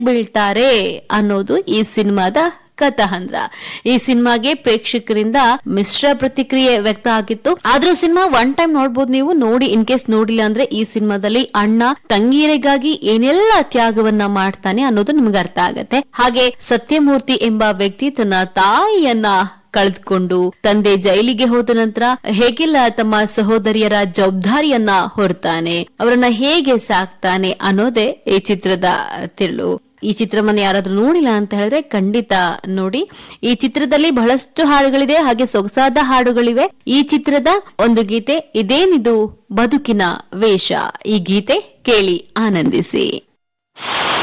ಬೀಳ್ತಾರೆ ಅನ್ನೋದು ಈ ಸಿನಿಮಾದ ಕಥಾಹಂದ್ರ ಈ ಸಿನಿಮಾಗೆ ಪ್ರೇಕ್ಷಕರಿಂದ ಮಿಶ್ರ ಪ್ರತಿಕ್ರಿಯೆ ವ್ಯಕ್ತ ಆಗಿತ್ತು ಆದ್ರೂ ಸಿನಿಮಾ ಒನ್ ಟೈಮ್ ನೋಡ್ಬೋದು ನೀವು ನೋಡಿ ಇನ್ ಕೇಸ್ ನೋಡಿಲ್ಲ ಅಂದ್ರೆ ಈ ಸಿನಿಮಾದಲ್ಲಿ ಅಣ್ಣ ತಂಗಿಯರಿಗಾಗಿ ಏನೆಲ್ಲ ತ್ಯಾಗವನ್ನ ಮಾಡ್ತಾನೆ ಅನ್ನೋದು ನಿಮ್ಗೆ ಅರ್ಥ ಆಗತ್ತೆ ಹಾಗೆ ಸತ್ಯಮೂರ್ತಿ ಎಂಬ ವ್ಯಕ್ತಿ ತನ್ನ ತಾಯಿಯನ್ನ ಕಳೆದುಕೊಂಡು ತಂದೆ ಜೈಲಿಗೆ ಹೋದ ನಂತರ ಹೇಗೆಲ್ಲ ತಮ್ಮ ಸಹೋದರಿಯರ ಜವಾಬ್ದಾರಿಯನ್ನ ಹೊರ್ತಾನೆ ಅವರನ್ನ ಹೇಗೆ ಸಾಕ್ತಾನೆ ಅನ್ನೋದೇ ಈ ಚಿತ್ರದ ತಿರುಳು ಈ ಚಿತ್ರವನ್ನ ಯಾರಾದ್ರೂ ನೋಡಿಲ್ಲ ಅಂತ ಹೇಳಿದ್ರೆ ಖಂಡಿತ ನೋಡಿ ಈ ಚಿತ್ರದಲ್ಲಿ ಬಹಳಷ್ಟು ಹಾಡುಗಳಿದೆ ಹಾಗೆ ಸೊಗಸಾದ ಹಾಡುಗಳಿವೆ ಈ ಚಿತ್ರದ ಒಂದು ಗೀತೆ ಇದೇನಿದು ಬದುಕಿನ ವೇಷ ಈ ಗೀತೆ ಕೇಳಿ ಆನಂದಿಸಿ